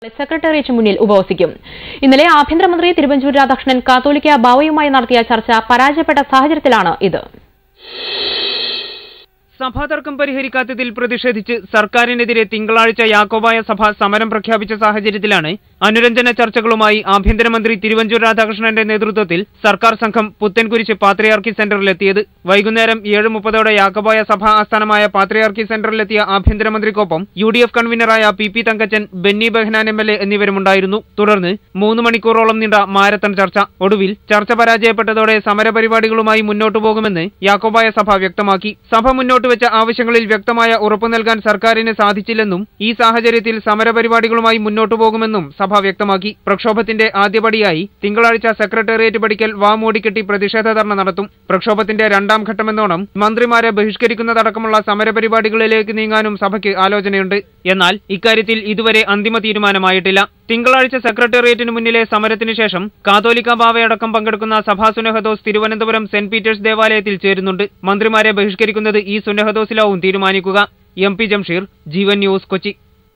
secretariat മുന്നിൽ ഉപവസിക്കും ഇന്നലെ ആഭ്യന്തരമന്ത്രി തിരുവഞ്ചൂർ രാധാകൃഷ്ണൻ കാത്തോലിക്ക ബാവയുമായി നടത്തിയ ചർച്ച പരാജയപ്പെട്ട സാഹചര്യത്തിലാണ് ഇത് സഭാതർക്കം പരിഹരിക്കാത്തതിൽ പ്രതിഷേധിച്ച് സർക്കാരിനെതിരെ തിങ്കളാഴ്ച യാക്കോബായ സഭ സമരം പ്രഖ്യാപിച്ച സാഹചര്യത്തിലാണ് അനുരഞ്ജന ചർച്ചകളുമായി ആഭ്യന്തരമന്ത്രി തിരുവഞ്ചൂർ രാധാകൃഷ്ണന്റെ നേതൃത്വത്തിൽ സർക്കാർ സംഘം പുത്തൻകുരിശ് പാത്രിയാർക്കി സെന്ററിലെത്തിയത് വൈകുന്നേരം ഏഴ് മുപ്പതോടെ യാക്കോബായ സഭ ആസ്ഥാനമായ പാത്രിയാർക്കി സെന്ററിലെത്തിയ ആഭ്യന്തരമന്ത്രിക്കൊപ്പം യു ഡി എഫ് കൺവീനറായ P P Thankachan Benny Behanan M L A എന്നിവരുമുണ്ടായിരുന്നു തുടർന്ന് മൂന്ന് മണിക്കൂറോളം നീണ്ട മാരത്തൺ ചർച്ച ഒടുവിൽ ചർച്ച പരാജയപ്പെട്ടതോടെ സമരപരിപാടികളുമായി മുന്നോട്ടു പോകുമെന്ന് യാക്കോബായ സഭ വ്യക്തമാക്കി സഭ മുന്നോട്ട് വെച്ച ആവശ്യങ്ങളിൽ വ്യക്തമായ ഉറപ്പു നൽകാൻ സർക്കാരിന് സാധിച്ചില്ലെന്നും ഈ സാഹചര്യത്തിൽ സമരപരിപാടികളുമായി മുന്നോട്ടു പോകുമെന്നും സഭ വ്യക്തമാക്കി പ്രക്ഷോഭത്തിന്റെ ആദ്യപടിയായി തിങ്കളാഴ്ച സെക്രട്ടേറിയറ്റ് പടിക്കൽ വാമൂടിക്കെട്ടി പ്രതിഷേധ ധർണ നടത്തും പ്രക്ഷോഭത്തിന്റെ രണ്ടാം ഘട്ടമെന്നോണം മന്ത്രിമാരെ ബഹിഷ്കരിക്കുന്നതടക്കമുള്ള സമരപരിപാടികളിലേക്ക് നീങ്ങാനും സഭയ്ക്ക് ആലോചനയുണ്ട് എന്നാൽ ഇക്കാര്യത്തിൽ ഇതുവരെ അന്തിമ തീരുമാനമായിട്ടില്ല തിങ്കളാഴ്ച സെക്രട്ടേറിയറ്റിന് മുന്നിലെ സമരത്തിന് ശേഷം കാതോലിക്ക ബാവയടക്കം പങ്കെടുക്കുന്ന സഭാ സുനഹദോസ് തിരുവനന്തപുരം സെന്റ് പീറ്റേഴ്സ് ദേവാലയത്തിൽ ചേരുന്നുണ്ട് മന്ത്രിമാരെ ബഹിഷ്കരിക്കുന്നത് ഈ സുനഹദോസിലാവും തീരുമാനിക്കുക M P Jamsheer Jeevan news Kochi